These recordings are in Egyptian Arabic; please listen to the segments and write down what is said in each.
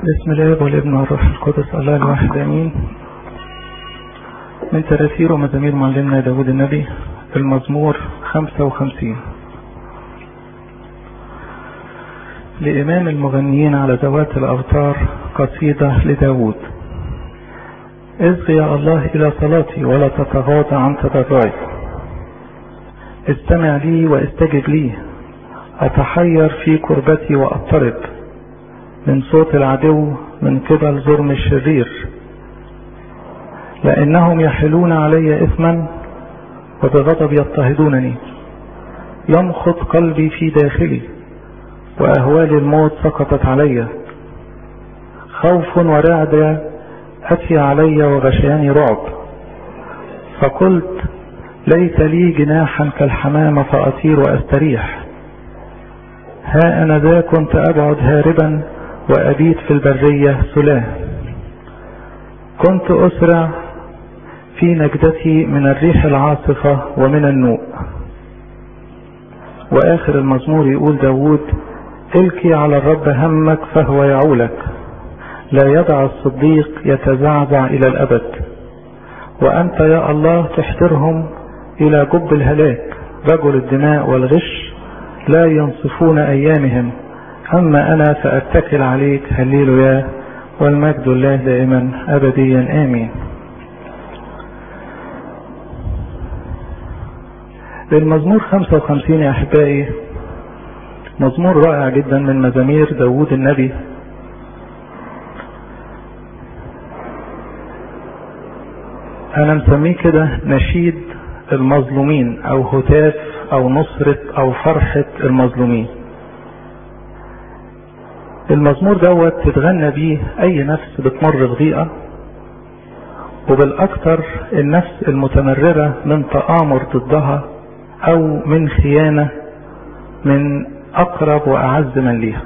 بسم الله والابن والروح القدس الله الواحد امين من تراثير ومزامير معلمنا داود النبي المزمور 55 لإمام المغنيين على ذوات الأوتار قصيدة لداود اصغ يا الله إلى صلاتي ولا تتغاضى عن تضرعي استمع لي واستجب لي أتحير في كربتي وأضطرب من صوت العدو من قبل ظلم الشرير لأنهم يحلون علي إثما وبغضب يضطهدونني يمخض قلبي في داخلي وأهوال الموت سقطت علي خوف ورعد أتي علي وغشياني رعب فقلت ليت لي جناحا كالحمامة فأطير وأستريح ها أنا ذا كنت أبعد هاربا وأبيت في البرية سلاه كنت أسرع في نجدتي من الريح العاصفة ومن النوء وآخر المزمور يقول داود الكي على الرب همك فهو يعولك لا يدع الصديق يتزعزع إلى الأبد وأنت يا الله تحترهم إلى جب الهلاك رجل الدماء والغش لا ينصفون أيامهم أما أنا فأتكل عليك هليل يا والمجد الله دائما أبديا آمين للمزمور 55 يا أحبائي مزمور رائع جدا من مزامير داود النبي أنا مسميه كده نشيد المظلومين أو هتاف أو نصرة أو فرحة المظلومين المزمور دوت تتغنى بيه أي نفس بتمر بضيقة وبالأكثر النفس المتمررة من تآمر ضدها أو من خيانة من أقرب وأعز من ليها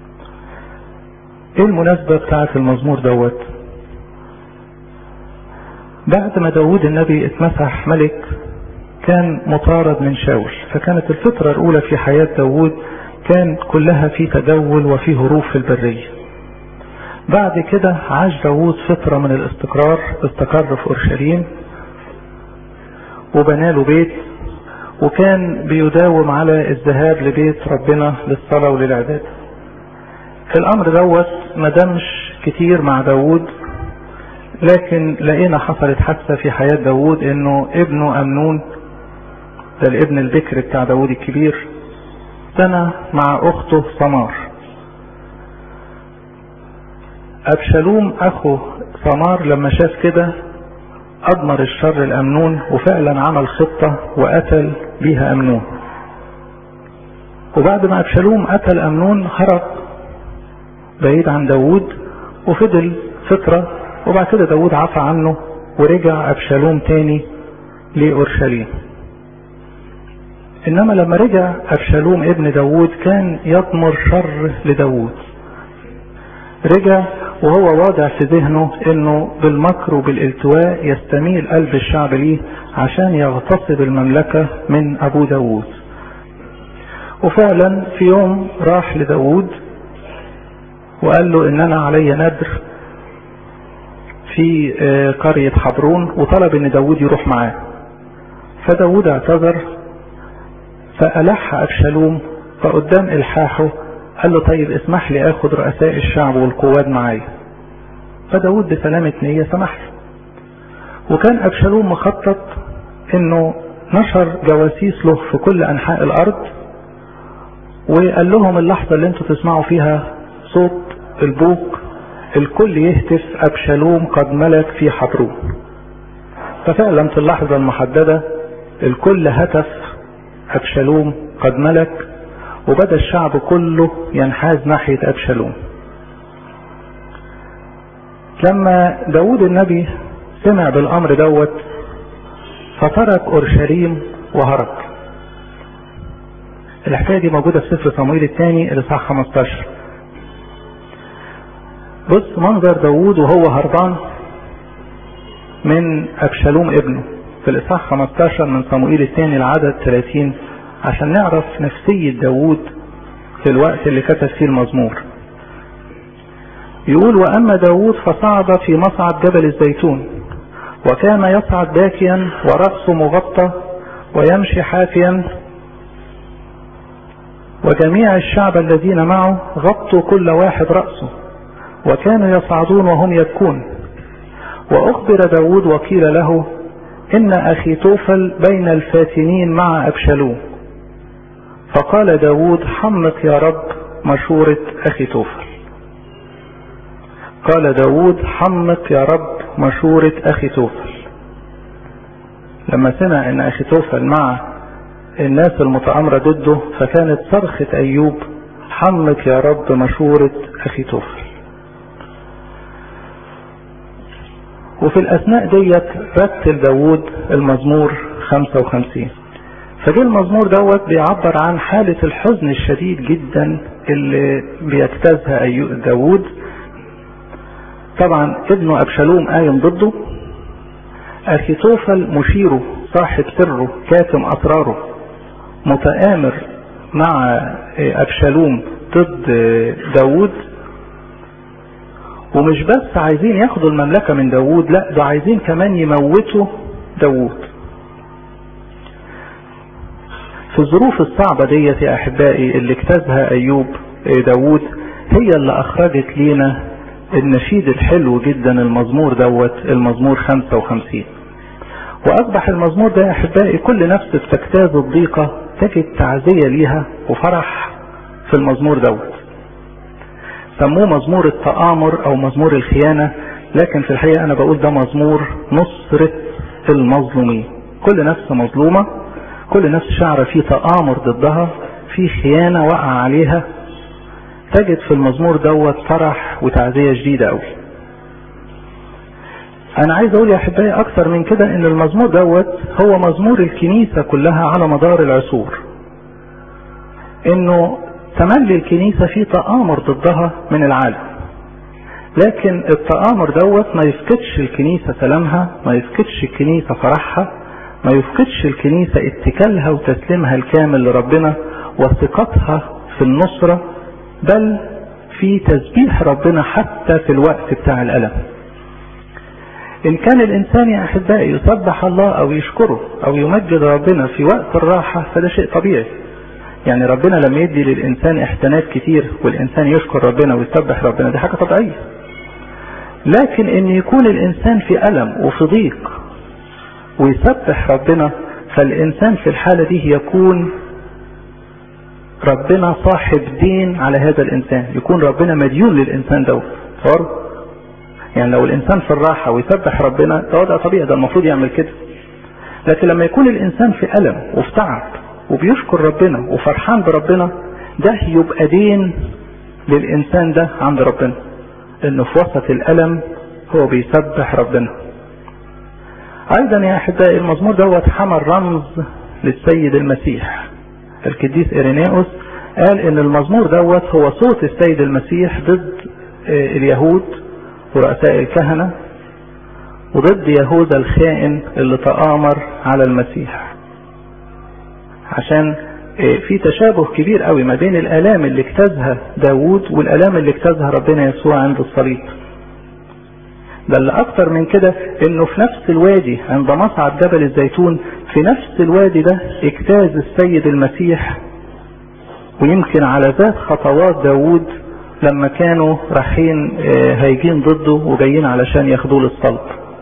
إيه المناسبة بتاعة المزمور دوت بعد ما داود النبي اتمسح ملك كان مطارد من شاول فكانت الفترة الأولى في حياة داود كان كلها في تدول وفي هروب في البرية بعد كده عاش داود فترة من الاستقرار استقر في أورشليم وبنى له بيت وكان بيداوم على الذهاب لبيت ربنا للصلاة وللعبادة الأمر دوت ما دامش كتير مع داود لكن لقينا حصلت حادثة في حياة داود انه ابنه امنون ده الابن البكر بتاع داود الكبير سنة مع اخته سمار ابشالوم اخو سمار لما شاف كده اضمر الشر الامنون وفعلا عمل خطة وقتل بيها امنون وبعد ما ابشالوم قتل امنون هرب بعيد عن داود وفضل فترة وبعد كده داود عفى عنه ورجع ابشالوم تاني لأورشليم انما لما رجع ابشالوم ابن داود كان يضمر شر لداود رجع وهو واضع في ذهنه انه بالمكر وبالالتواء يستميل قلب الشعب ليه عشان يغتصب المملكة من ابو داود وفعلا في يوم راح لداود وقال له ان انا علي ندر في قرية حبرون وطلب ان داود يروح معاه فداود اعتذر فألح أبشالوم فقدام إلحاحه قال له طيب اسمح لي اخد رؤساء الشعب والقواد معايا فداود بسلامة نية سمح له وكان أبشالوم مخطط انه نشر جواسيس له في كل انحاء الارض وقال لهم اللحظة اللي انتوا تسمعوا فيها صوت البوق الكل يهتف أبشالوم قد ملك في حبرون ففعلا في اللحظة المحددة الكل هتف أبشالوم قد ملك وبدأ الشعب كله ينحاز ناحية أبشالوم لما داود النبي سمع بالأمر دوت فترك أورشليم وهرب الحكاية دي موجودة في سفر صمويل الثاني الإصحاح 15 بص منظر داوود وهو هربان من أبشالوم ابنه في الإصحاح 15 من صموئيل الثاني العدد 30 عشان نعرف نفسية داوود في الوقت اللي كتب فيه المزمور يقول وأما داود فصعد في مصعد جبل الزيتون وكان يصعد باكيا ورأسه مغطى ويمشي حافيا وجميع الشعب الذين معه غطوا كل واحد رأسه وكانوا يصعدون وهم يبكون وأخبر داود وقيل له إن أخي توفل بين الفاتنين مع أبشالوم فقال داود حمق يا رب مشورة أخي توفل قال داود حمق يا رب مشورة أخي توفل لما سمع ان أخي توفل مع الناس المتآمرة ضده فكانت صرخة أيوب حمق يا رب مشورة أخي توفل وفي الأثناء ديت رتل داود المزمور 55 فجه المزمور دوت بيعبر عن حالة الحزن الشديد جدا اللي بيجتازها أيوب داود طبعا ابنه أبشالوم قايم ضده أخي توفل مشيره صاحب سره كاتم أسراره متآمر مع أبشالوم ضد داود ومش بس عايزين ياخدوا المملكة من داود لا ده عايزين كمان يموتوا داود في الظروف الصعبة ديت يا أحبائي اللي اجتازها أيوب داود هي اللي أخرجت لينا النشيد الحلو جدا المزمور دوت المزمور 55 وأصبح المزمور ده يا أحبائي كل نفس بتجتاز الضيقة تجد تعزية ليها وفرح في المزمور دوت سموه مزمور التآمر أو مزمور الخيانة لكن في الحقيقة أنا بقول ده مزمور نصرة المظلومين كل نفس مظلومة كل نفس شعر فيه تآمر ضدها في خيانة وقع عليها تجد في المزمور دوت فرح وتعزية جديدة قوي انا عايز اقول يا احبائي اكتر من كده ان المزمور دوت هو مزمور الكنيسة كلها على مدار العصور انه تملي الكنيسة في تآمر ضدها من العالم لكن التآمر دوت ما يفقدش الكنيسة سلامها ما يفقدش الكنيسة فرحها ما يفقدش الكنيسة اتكالها وتسليمها الكامل لربنا وثقتها في النصرة بل في تسبيح ربنا حتى في الوقت بتاع الألم إن كان الإنسان يا أحبائي يسبح الله أو يشكره أو يمجد ربنا في وقت الراحة فده شيء طبيعي يعني ربنا لما يدي للإنسان إحسانات كتير والإنسان يشكر ربنا ويسبح ربنا دي حاجة طبيعية لكن إن يكون الإنسان في ألم وفي ضيق ويسبح ربنا فالإنسان في الحالة دي يكون ربنا صاحب دين على هذا الإنسان يكون ربنا مديون للإنسان دوت صار يعني لو الإنسان في الراحة ويسبح ربنا ده وضع طبيعي ده المفروض يعمل كده لكن لما يكون الإنسان في ألم وفي تعب وبيشكر ربنا وفرحان بربنا ده يبقى دين للإنسان ده عند ربنا إنه في وسط الألم هو بيسبح ربنا أيضا يا أحبائي المزمور دوت حمل رمز للسيد المسيح القديس إيرينيوس قال إن المزمور دوت هو صوت السيد المسيح ضد اليهود ورؤساء الكهنة وضد يهوذا الخائن اللي تآمر على المسيح عشان في تشابه كبير قوي ما بين الآلام اللي اجتازها داوود والآلام اللي اجتازها ربنا يسوع عند الصليب بل أكتر من كده إنه في نفس الوادي عند مصعد جبل الزيتون في نفس الوادي ده اجتاز السيد المسيح ويمكن على ذات خطوات داوود لما كانوا رايحين هايجين ضده وجايين علشان ياخدوه للصلب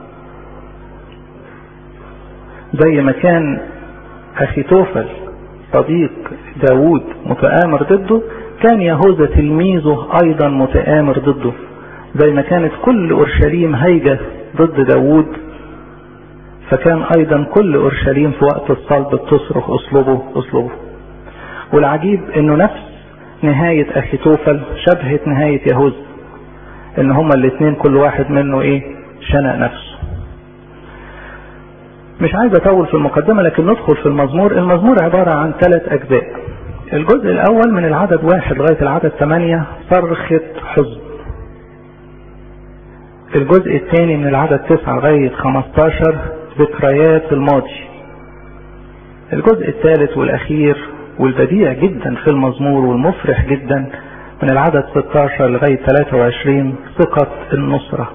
زي ما كان أخي توفل صديق داوود متآمر ضده كان يهوذا تلميذه أيضا متآمر ضده زي ما كانت كل أورشليم هيجة ضد داوود فكان أيضا كل أورشليم في وقت الصلب بتصرخ أصلبه أصلبه والعجيب أنه نفس نهاية أخي توفل شبهت نهاية يهوذا ان هما الاثنين كل واحد منه ايه شنق نفسه مش عايز اطول في المقدمة لكن ندخل في المزمور المزمور عبارة عن ثلاث اجزاء الجزء الاول من العدد واحد لغاية العدد ثمانية صرخة حزن الجزء الثاني من العدد تسعة لغاية 15 ذكريات الماضي الجزء الثالث والاخير والبديع جدا في المزمور والمفرح جدا من العدد 16 لغاية 23 ثقة النصرة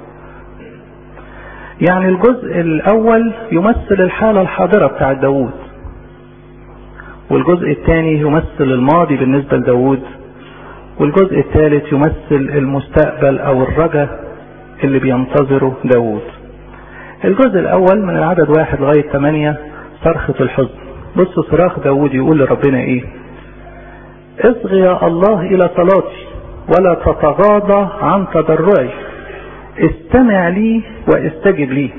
يعني الجزء الأول يمثل الحالة الحاضرة بتاع داوود والجزء الثاني يمثل الماضي بالنسبة لداوود والجزء الثالث يمثل المستقبل أو الرجاء اللي بينتظره داوود الجزء الأول من العدد واحد لغاية ثمانية صرخة الحزن بص صراخ داوود يقول لربنا إيه اصغ يا الله إلى صلاتي ولا تتغاضى عن تضرعي استمع لي واستجب لي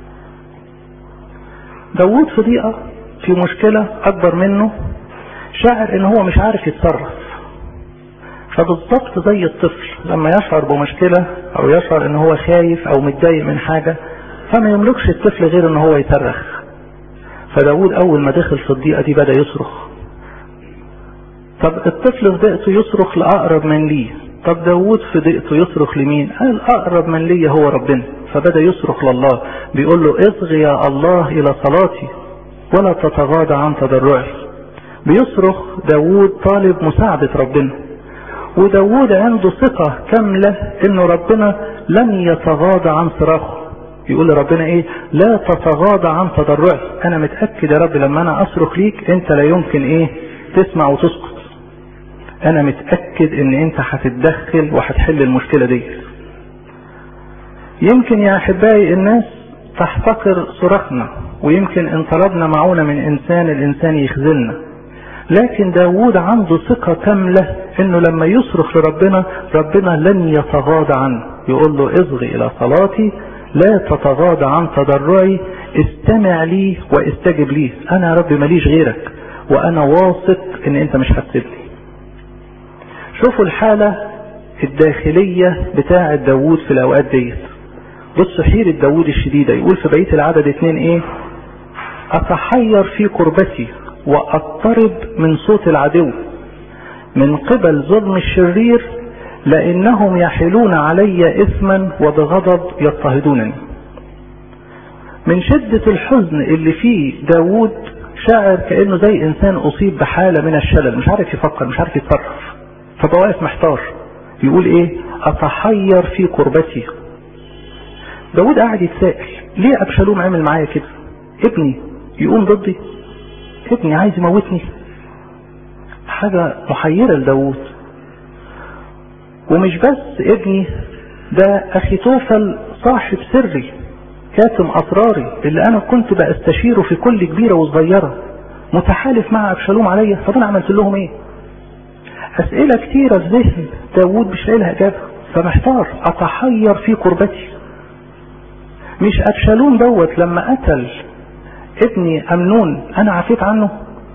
داوود في ضيقة في مشكلة أكبر منه شاعر إن هو مش عارف يتصرف فبالضبط زي الطفل لما يشعر بمشكلة أو يشعر إن هو خايف أو متضايق من حاجة فما يملكش الطفل غير إن هو يصرخ فداود أول ما دخل في الضيقة دي بدأ يصرخ طب الطفل في ضيقته يصرخ لأقرب من ليه طب داود في ضيقته يصرخ لمين قال أقرب من ليه هو ربنا فبدأ يصرخ لله بيقول له اصغ يا الله إلى صلاتي ولا تتغاضى عن تضرعي بيصرخ داود طالب مساعدة ربنا وداود عنده ثقة كاملة انه ربنا لن يتغاضى عن صراخه يقول لربنا ايه لا تتغاضى عن تضرعي انا متأكد يا رب لما انا اصرخ ليك انت لا يمكن ايه تسمع وتسكت انا متأكد ان انت هتتدخل وهتحل المشكلة دي يمكن يا احبائي الناس تحتقر صراخنا ويمكن ان طلبنا معونة من انسان الانسان يخذلنا لكن داود عنده ثقة كاملة انه لما يصرخ لربنا ربنا لن يتغاضى عنه يقول له اصغي الى صلاتي لا تتغاضى عن تضرعي استمع لي واستجب لي انا يا رب ماليش غيرك وانا واثق ان انت مش هتسيبني شوفوا الحالة الداخلية بتاعة داود في الاوقات ديت بص حيرة داود الشديدة يقول في بقية العدد اتنين ايه اتحير في قربتي واضطرب من صوت العدو من قبل ظلم الشرير لانهم يحلون علي اثما وبغضب يضطهدونني من شدة الحزن اللي فيه داود شاعر كأنه زي انسان اصيب بحالة من الشلل مش عارف يفكر مش عارف يتصرف فبقى واقف محتار يقول ايه اتحير في قربتي داود قاعد يتسائل ليه ابشالوم عمل معايا كده ابني يقوم ضدي ابني عايز يموتني حاجة محيرة لداود ومش بس ابني ده اخي توفل صاحب سري كاتم اسراري اللي انا كنت بستشيره في كل كبيرة وصغيرة متحالف مع ابشالوم عليا طب انا عملت لهم ايه اسئلة كتيرة في ذهن داود مش لاقي لها اجابة فمحتار اتحير في قربتي مش ابشالوم دوت لما قتل ابني امنون انا عفيت عنه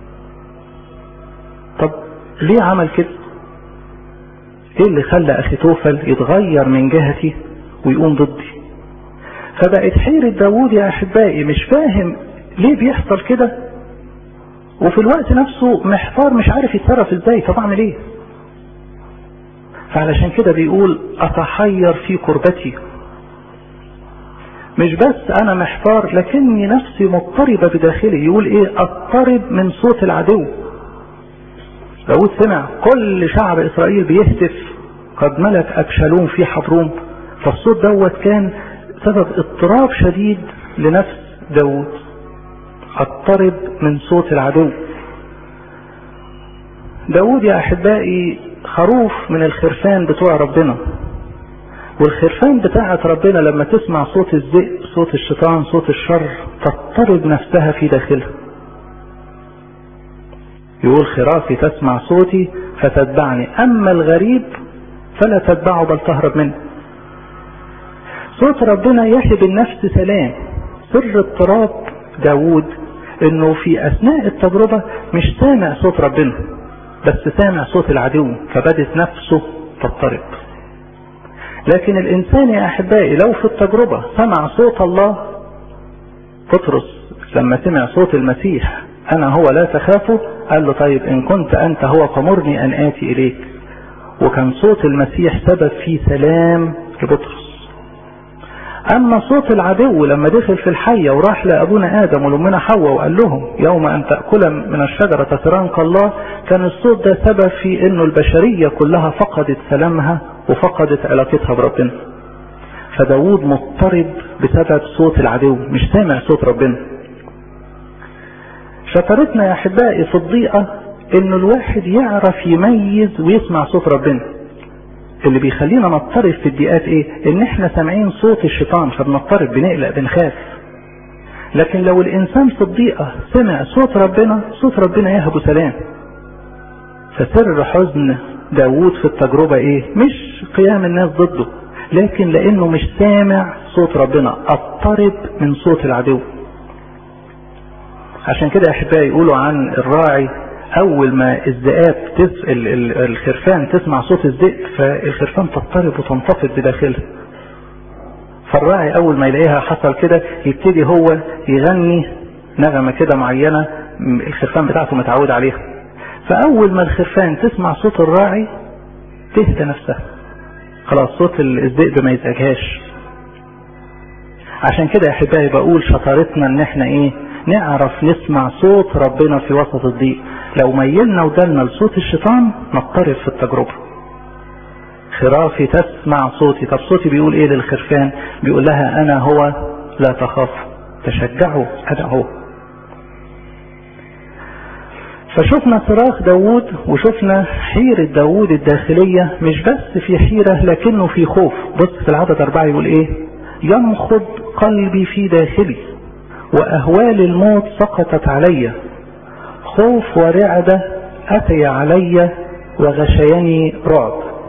طب ليه عمل كده ايه اللي خلى اخي توفل يتغير من جهتي ويقوم ضدي فبقت حيرة داوود يا احبائي مش فاهم ليه بيحصل كده وفي الوقت نفسه محتار مش عارف يتصرف ازاي طب اعمل ايه فعلشان كده بيقول اتحير في قربتي مش بس انا محتار لكني نفسي مضطربة بداخلي يقول ايه اضطرب من صوت العدو داود سمع كل شعب اسرائيل بيهتف قد ملك ابشالوم في حضروم فالصوت دوت كان سبب اضطراب شديد لنفس داود اضطرب من صوت العدو داود يا احبائي خروف من الخرفان بتوع ربنا والخرفان بتاعة ربنا لما تسمع صوت الذئب صوت الشيطان صوت الشر تضطرب نفسها في داخلها يقول خرافي تسمع صوتي فتتبعني اما الغريب فلا تتبعه بل تهرب منه صوت ربنا يهب النفس سلام سر اضطراب داود انه في اثناء التجربة مش سامع صوت ربنا بس سامع صوت العدو فبدت نفسه تضطرب لكن الانسان يا احبائي لو في التجربة سمع صوت الله بطرس لما سمع صوت المسيح انا هو لا تخافوا قال له طيب ان كنت انت هو فمرني ان اتي اليك وكان صوت المسيح سبب في سلام لبطرس اما صوت العدو لما دخل في الحية وراح لابونا ادم ولامنا حواء وقال لهم يوم ان تأكل من الشجرة تسران الله كان الصوت ده سبب في انه البشرية كلها فقدت سلامها وفقدت علاقتها بربنا فداود مضطرب بسبب صوت العدو مش سامع صوت ربنا شطارتنا يا احبائي في الضيقة ان الواحد يعرف يميز ويسمع صوت ربنا اللي بيخلينا نضطرب في الضيقات ايه ان احنا سامعين صوت الشيطان فبنضطرب بنقلق بنخاف لكن لو الانسان في الضيقة سمع صوت ربنا صوت ربنا يهب سلام فسر حزن داوود في التجربة ايه مش قيام الناس ضده لكن لانه مش سامع صوت ربنا اضطرب من صوت العدو عشان كده احبائي يقولوا عن الراعي اول ما الذئاب تس... ال... ال... الخرفان تسمع صوت الذئب فالخرفان تضطرب وتنتفض بداخلها فالراعي اول ما يلاقيها حصل كده يبتدي هو يغني نغمه كده معينه الخرفان بتاعته متعود عليها فاول ما الخرفان تسمع صوت الراعي تهدى نفسها خلاص صوت الذئب ما يزعجهاش عشان كده يا احبائي بقول شطارتنا ان احنا ايه نعرف نسمع صوت ربنا في وسط الضيق لو ميلنا ودلنا لصوت الشيطان نضطرب في التجربة خرافي تسمع صوتي طب صوتي بيقول ايه للخرفان بيقول لها انا هو لا تخاف تشجعوا انا هو فشفنا صراخ داوود وشفنا حيرة داوود الداخلية مش بس في حيرة لكنه في خوف بص في العدد أربعة يقول ايه ينخض قلبي في داخلي وأهوال الموت سقطت علي خوف ورعدة أتي علي وغشيني رعب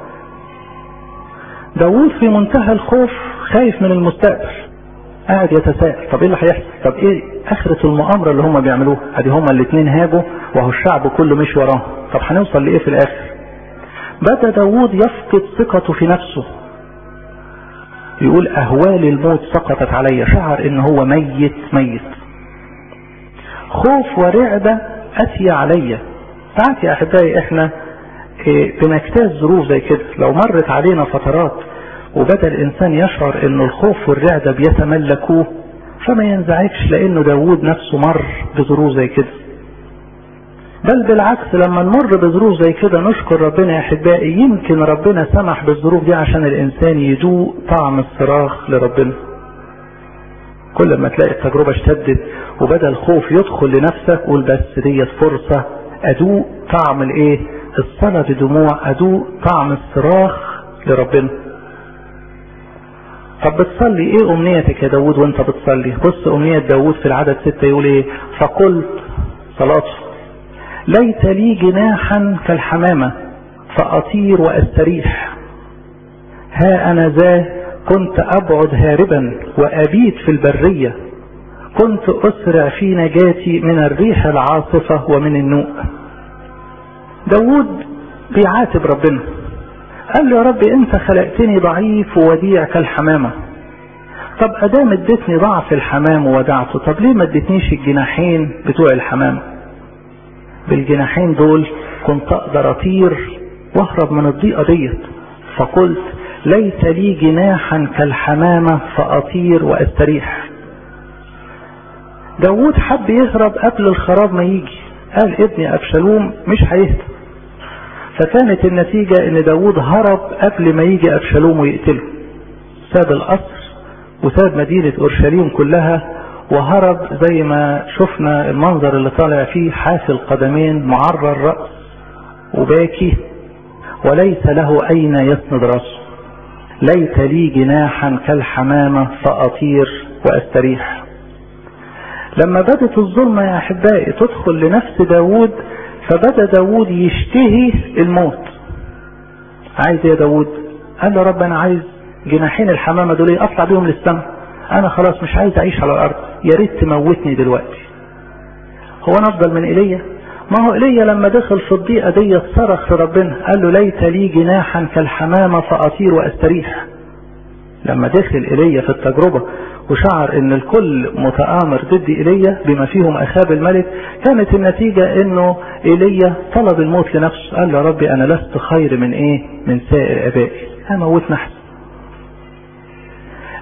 داوود في منتهى الخوف خايف من المستقبل قاعد يتساءل طب ايه اللي هيحصل طب ايه اخرة المؤامرة اللي هم بيعملوها ادي هم الاثنين هاجوا وهو الشعب كله مشي وراهم طب هنوصل لايه في الاخر بدا داوود يفقد ثقته في نفسه يقول اهوال الموت سقطت علي شعر ان هو ميت ميت خوف ورعدة اتي علي ساعات يا احبائي احنا إيه بنجتاز ظروف زي كده لو مرت علينا فترات وبدا الانسان يشعر انه الخوف والرعدة بيتملكوه فما ينزعجش لانه داوود نفسه مر بظروف زي كده بل بالعكس لما نمر بظروف زي كده نشكر ربنا يا احبائي يمكن ربنا سمح بالظروف دي عشان الانسان يدوق طعم الصراخ لربنا كل ما تلاقي التجربة اشتدت وبدأ الخوف يدخل لنفسك قول بس ديت فرصة ادوق طعم الايه الصلاة بدموع ادوق طعم الصراخ لربنا طب بتصلي ايه امنيتك يا داود وانت بتصلي بص امنية داود في العدد ستة يقول ايه فقلت صلاته ليت لي جناحا كالحمامة فأطير وأستريح ها أنا ذا كنت أبعد هاربا وأبيت في البرية كنت أسرع في نجاتي من الريح العاصفة ومن النوء داود بيعاتب ربنا قال له يا رب انت خلقتني ضعيف ووديع كالحمامة طب ادام اديتني ضعف الحمام وودعته طب ليه ما اديتنيش الجناحين بتوع الحمام بالجناحين دول كنت اقدر اطير واهرب من الضيقه ديت فقلت ليت لي جناحا كالحمامه فاطير واستريح داود حب يهرب قبل الخراب ما يجي قال ابني ابشالوم مش هيهدى فكانت النتيجة ان داود هرب قبل ما يجي ابشالوم ويقتله ساب القصر وساب مدينة اورشليم كلها وهرب زي ما شفنا المنظر اللي طالع فيه حافي القدمين معرى الرأس وباكي وليس له أين يسند رأسه ليت لي جناحا كالحمامة فأطير وأستريح لما بدت الظلمة يا أحبائي تدخل لنفس داود فبدأ داود يشتهي الموت عايز يا داود قال له رب أنا عايز جناحين الحمامة دول أطلع بيهم للسماء انا خلاص مش عايز اعيش على الارض يا ريت تموتني دلوقتي هو انا افضل من ايليا ما هو ايليا لما دخل في الضيقه دي صرخ لربنا قال له ليت لي جناحا كالحمامه فاطير واستريح لما دخل ايليا في التجربه وشعر ان الكل متآمر ضد ايليا بما فيهم اخاب الملك كانت النتيجه انه ايليا طلب الموت لنفسه قال له يا ربي انا لست خير من ايه من سائر ابائي هموتنا احسن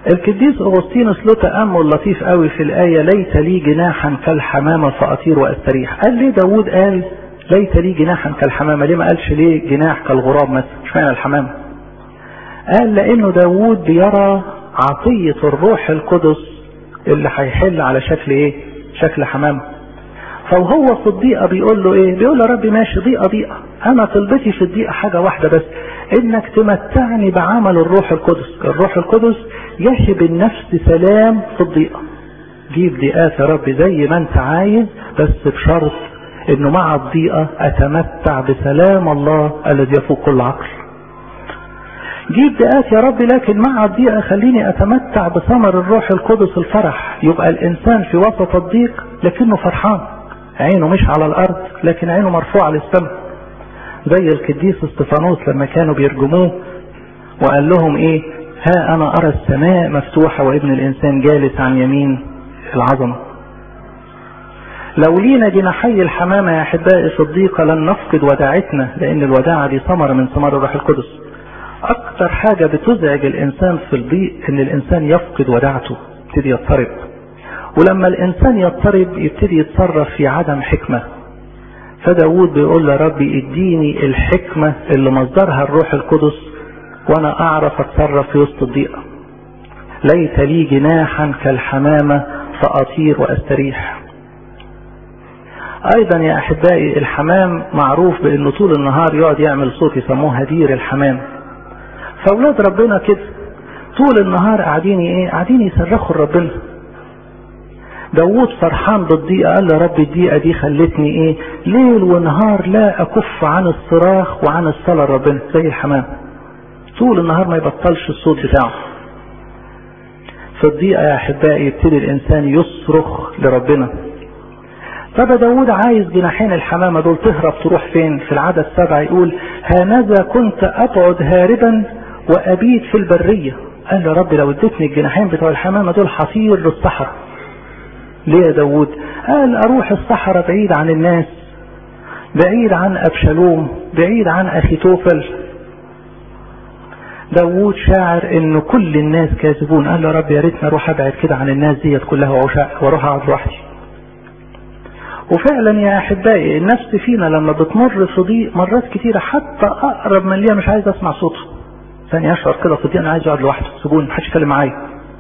القديس اغسطينوس له تامل لطيف قوي في الايه ليت لي جناحا كالحمامه فاطير واستريح قال ليه داوود قال ليت لي جناحا كالحمامه ليه ما قالش ليه جناح كالغراب مثلا مش معنى الحمامه قال لانه داوود بيرى عطيه الروح القدس اللي هيحل على شكل ايه شكل حمامه فوهو في الضيقه بيقول له ايه بيقول له ربي ماشي ضيقه ضيقه انا طلبتي في الضيقه حاجه واحده بس انك تمتعني بعمل الروح القدس الروح القدس يهب النفس سلام في الضيقه جيب ضيقات يا رب زي ما انت عايز بس بشرط انه مع الضيقه اتمتع بسلام الله الذي يفوق كل عقل جيب ضيقات يا رب لكن مع الضيقه خليني اتمتع بثمر الروح القدس الفرح يبقى الانسان في وسط الضيق لكنه فرحان عينه مش على الارض لكن عينه مرفوعه للسماء زي القديس استفانوس لما كانوا بيرجموه وقال لهم ايه ها انا ارى السماء مفتوحه وابن الانسان جالس عن يمين العظمه لو لينا جناحي الحمامه يا احبائي في الضيقه لن نفقد وداعتنا لان الوداعه دي ثمره من ثمار الروح القدس اكتر حاجه بتزعج الانسان في الضيق ان الانسان يفقد وداعته يبتدي يضطرب ولما الانسان يضطرب يبتدي يتصرف في عدم حكمه فداود بيقول يا ربي اديني الحكمة اللي مصدرها الروح القدس وانا اعرف اتصرف في وسط الضيقة ليت لي جناحا كالحمامة فاطير واستريح ايضا يا احبائي الحمام معروف بانه طول النهار يقعد يعمل صوت يسموه هدير الحمام فاولاد ربنا كده طول النهار قاعدين ايه قاعدين يصرخوا لربنا داوود فرحان بالضيقة قال يا رب الضيقة دي خلتني ايه ليل ونهار لا اكف عن الصراخ وعن الصلاة لربنا زي الحمام طول النهار ما يبطلش الصوت بتاعه في الضيقة يا احبائي يبتدي الانسان يصرخ لربنا طب داود عايز جناحين الحمامة دول تهرب تروح فين في العدد سبعة يقول هانذا كنت ابعد هاربا وابيت في البرية قال يا رب لو اديتني الجناحين بتوع الحمامة دول هطير للصحراء ليه يا داود قال اروح الصحراء بعيد عن الناس بعيد عن ابشالوم بعيد عن اخي توفل داوود شاعر ان كل الناس كاذبون قال له يا رب يا ريتني اروح ابعد كده عن الناس ديت كلها واروح اقعد لوحدي وفعلا يا احبائي النفس فينا لما بتمر في ضيق مرات كتيره حتى اقرب من ليا مش عايز اسمع صوته ثاني اشعر كده في ضيق انا عايز اقعد لوحدي سيبوني محدش يتكلم معايا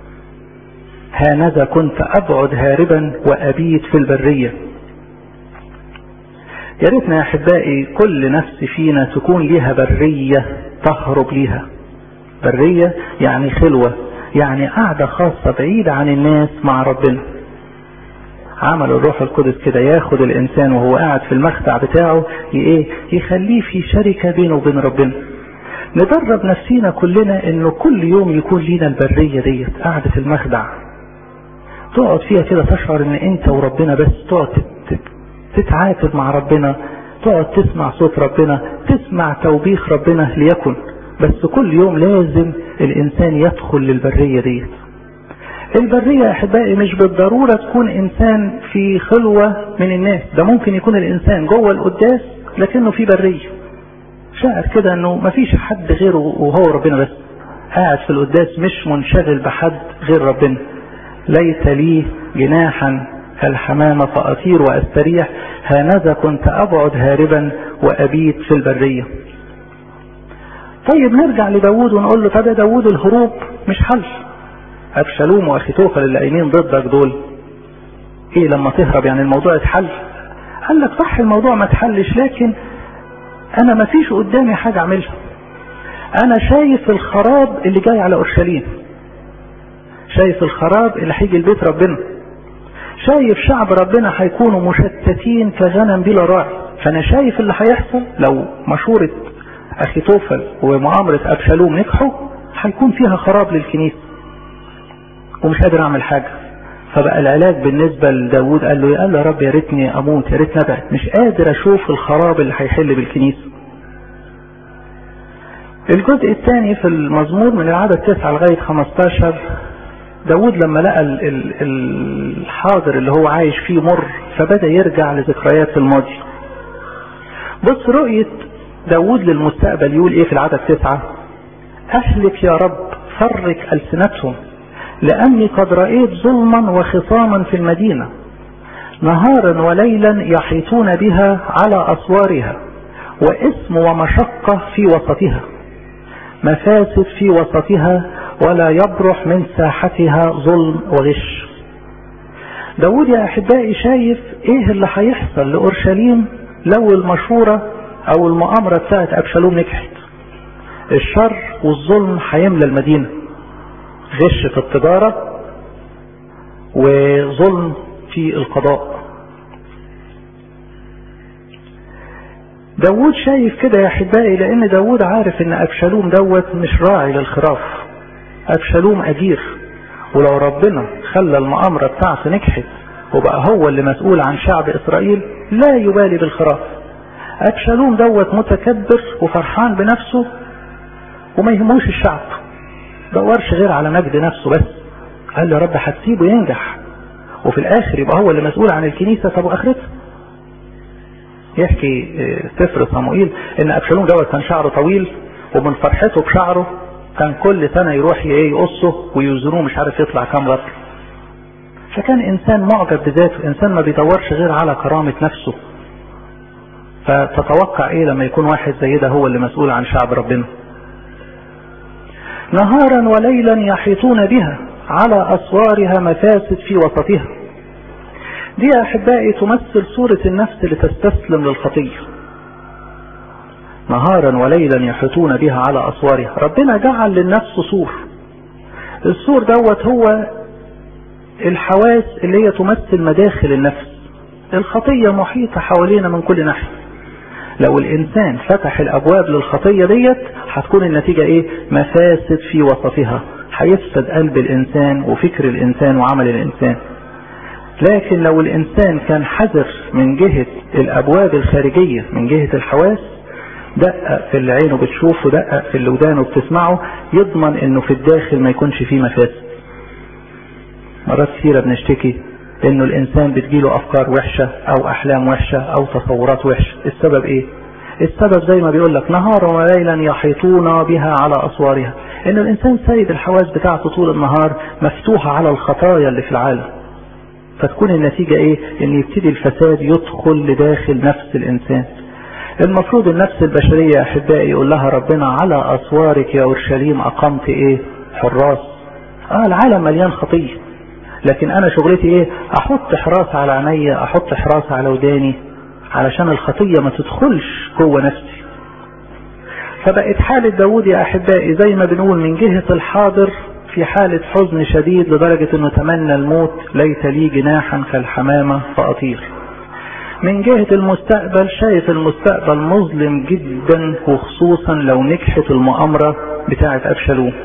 هانذا كنت ابعد هاربا وابيت في البريه يا ريتنا يا احبائي كل نفس فينا تكون ليها بريه تهرب ليها بريه يعني خلوه يعني قاعده خاصه بعيده عن الناس مع ربنا عمل الروح القدس كده ياخد الانسان وهو قاعد في المخدع بتاعه ايه يخليه في شركه بينه وبين ربنا ندرب نفسينا كلنا انه كل يوم يكون لينا البريه ديت قاعده في المخدع تقعد فيها كده تشعر ان انت وربنا بس تقعد تتعاتب مع ربنا تقعد تسمع صوت ربنا تسمع توبيخ ربنا ليكن بس كل يوم لازم الانسان يدخل للبريه ديت البرية يا احبائي مش بالضرورة تكون انسان في خلوة من الناس ده ممكن يكون الانسان جوه القداس لكنه في برية شاعر كده انه مفيش حد غيره وهو ربنا بس قاعد في القداس مش منشغل بحد غير ربنا ليت لي جناحا كالحمامة فأطير وأستريح هانذا كنت أبعد هاربا وأبيت في البرية طيب نرجع لداود ونقول له طب يا داود الهروب مش حل أبشالوم وأخيتوفل اللي قايمين ضدك دول إيه لما تهرب يعني الموضوع اتحل قال لك صح الموضوع ما اتحلش لكن أنا ما فيش قدامي حاجة أعملها أنا شايف الخراب اللي جاي على أورشليم شايف الخراب اللي هيجي لبيت ربنا شايف شعب ربنا هيكونوا مشتتين كغنم بلا راعي فانا شايف اللي هيحصل لو مشورة اخي توفل ومؤامرة ابشالوم نجحوا هيكون فيها خراب للكنيسة ومش قادر اعمل حاجة فبقى العلاج بالنسبة لداود قال له قال له يا رب يا ريتني اموت يا ريتني ابعد مش قادر اشوف الخراب اللي هيحل بالكنيسة الجزء الثاني في المزمور من العدد 9 لغاية 15 داود لما لقى الحاضر اللي هو عايش فيه مر فبدأ يرجع لذكريات الماضي بص رؤية داود للمستقبل يقول ايه في العدد تسعة اهلك يا رب فرق ألسنتهم لأني قد رأيت ظلما وخصاما في المدينة نهارا وليلا يحيطون بها على أسوارها واسم ومشقة في وسطها مفاسد في وسطها ولا يبرح من ساحتها ظلم وغش داود يا أحبائي شايف إيه اللي هيحصل لأورشليم لو المشورة أو المؤامرة بتاعت أبشالوم نجحت الشر والظلم هيملى المدينة غش في التجارة وظلم في القضاء داود شايف كده يا احبائي لان داود عارف ان ابشالوم دوت مش راعي للخراف ابشالوم اجير ولو ربنا خلى المؤامرة بتاعته نجحت وبقى هو اللي مسؤول عن شعب اسرائيل لا يبالي بالخراف ابشالوم دوت متكبر وفرحان بنفسه وما يهموش الشعب دورش غير على مجد نفسه بس قال له يا رب هتسيبه ينجح وفي الاخر يبقى هو اللي مسؤول عن الكنيسة طب واخرتها يحكي سفر صموئيل ان ابشالوم دوت كان شعره طويل ومن فرحته بشعره كان كل سنة يروح ايه يقصه ويوزنوه مش عارف يطلع كام رطل فكان انسان معجب بذاته انسان ما بيدورش غير على كرامة نفسه فتتوقع ايه لما يكون واحد زي ده هو اللي مسؤول عن شعب ربنا نهارا وليلا يحيطون بها على اسوارها مفاسد في وسطها دي يا احبائي تمثل صورة النفس اللي تستسلم للخطية نهارا وليلا يحيطون بها على اسوارها ربنا جعل للنفس سور السور دوت هو الحواس اللي هي تمثل مداخل النفس الخطية محيطة حوالينا من كل ناحية لو الانسان فتح الابواب للخطية ديت هتكون النتيجة ايه مفاسد في وسطها هيفسد قلب الانسان وفكر الانسان وعمل الانسان لكن لو الانسان كان حذر من جهة الابواب الخارجية من جهة الحواس دقق في اللي عينه بتشوفه دقق في اللي ودانه بتسمعه يضمن انه في الداخل ما يكونش فيه مفاسد مرات كثيرة بنشتكي انه الانسان بتجيله افكار وحشة او احلام وحشة او تصورات وحشة السبب ايه السبب زي ما بيقول لك نهارا وليلا يحيطون بها على اسوارها ان الانسان سايب الحواس بتاعته طول النهار مفتوحة على الخطايا اللي في العالم فتكون النتيجة ايه ان يبتدي الفساد يدخل لداخل نفس الانسان المفروض النفس البشرية يا احبائي يقول لها ربنا على اسوارك يا اورشليم اقمت ايه حراس اه العالم مليان خطية لكن انا شغلتي ايه احط حراس على عينيا احط حراس على وداني علشان الخطية ما تدخلش جوه نفسي فبقت حالة داود يا احبائي زي ما بنقول من جهة الحاضر في حالة حزن شديد لدرجة انه تمنى الموت ليت لي جناحا كالحمامة فاطير من جهة المستقبل شايف المستقبل مظلم جدا وخصوصا لو نجحت المؤامرة بتاعة ابشالوم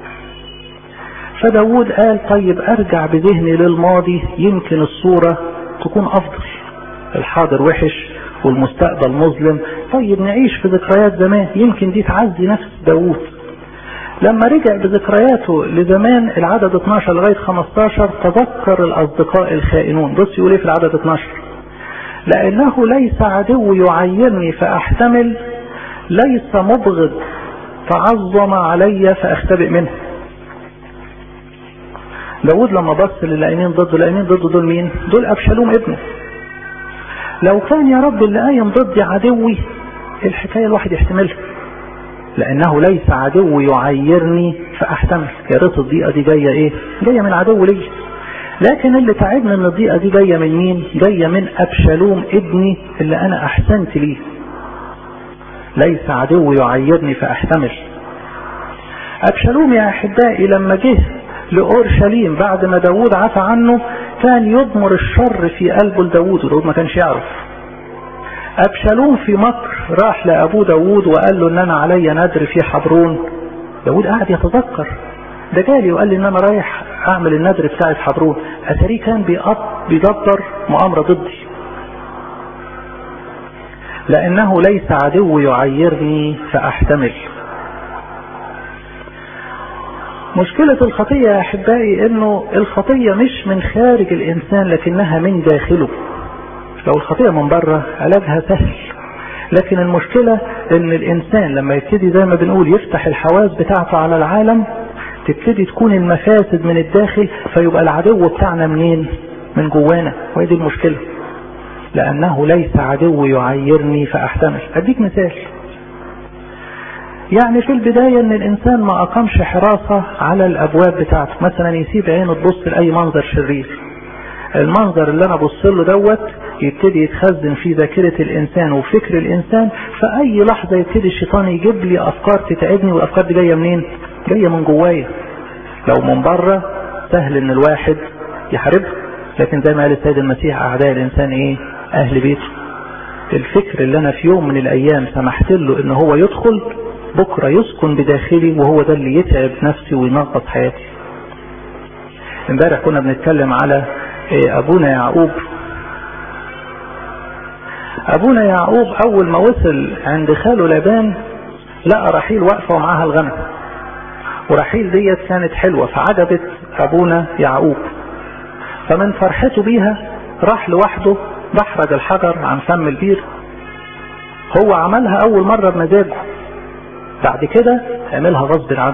فداود قال طيب ارجع بذهني للماضي يمكن الصورة تكون افضل الحاضر وحش والمستقبل مظلم طيب نعيش في ذكريات زمان يمكن دي تعزي نفس داود لما رجع بذكرياته لزمان العدد 12 لغاية 15 تذكر الأصدقاء الخائنون بص يقول ايه في العدد 12 لأنه ليس عدو يعيرني فأحتمل ليس مبغض تعظم علي فأختبئ منه داود لما بص للقايمين ضده القايمين ضده دول مين دول أبشالوم ابنه لو كان يا رب اللي قايم ضدي عدوي الحكاية الواحد يحتملها لانه ليس عدو يعيرني فاحتمل يا ريت الضيقه دي جايه ايه جايه من عدو لي لكن اللي تعبني ان الضيقه دي جايه من مين جايه من ابشالوم ابني اللي انا احسنت ليه ليس عدو يعيرني فاحتمل ابشالوم يا احبائي لما جه لاورشليم بعد ما داود عفى عنه كان يضمر الشر في قلبه لداود وداود ما كانش يعرف أبشالوم في مصر راح لأبوه داود وقال له إن أنا عليا ندر في حبرون داود قاعد يتذكر ده جالي وقال لي إن أنا رايح أعمل الندر بتاعة حبرون أتاريه كان بيدبر مؤامرة ضدي لأنه ليس عدو يعيرني فأحتمل مشكلة الخطية يا أحبائي إنه الخطية مش من خارج الإنسان لكنها من داخله لو الخطيئة من بره علاجها سهل لكن المشكلة ان الانسان لما يبتدي زي ما بنقول يفتح الحواس بتاعته على العالم تبتدي تكون المفاسد من الداخل فيبقى العدو بتاعنا منين من جوانا وهي دي المشكلة لأنه ليس عدو يعيرني فأحتمل أديك مثال يعني في البداية ان الانسان ما اقامش حراسة على الابواب بتاعته مثلا يسيب عينه تبص لاي منظر شرير المنظر اللي انا ابص له دوت يبتدي يتخزن في ذاكرة الانسان وفكر الانسان في اي لحظة يبتدي الشيطان يجيب لي افكار تتعبني والافكار دي جاية منين جاية من جوايا لو من بره سهل ان الواحد يحاربه لكن زي ما قال السيد المسيح اعداء الانسان ايه اهل بيته الفكر اللي انا في يوم من الايام سمحت له ان هو يدخل بكرة يسكن بداخلي وهو ده اللي يتعب نفسي وينقص حياتي امبارح كنا بنتكلم على ابونا يعقوب ابونا يعقوب اول ما وصل عند خاله لابان لقى رحيل واقفة ومعاها الغنم ورحيل ديت كانت حلوة فعجبت ابونا يعقوب فمن فرحته بيها راح لوحده دحرج الحجر عن فم البير هو عملها اول مرة بمزاجه بعد كده عملها غصب عنه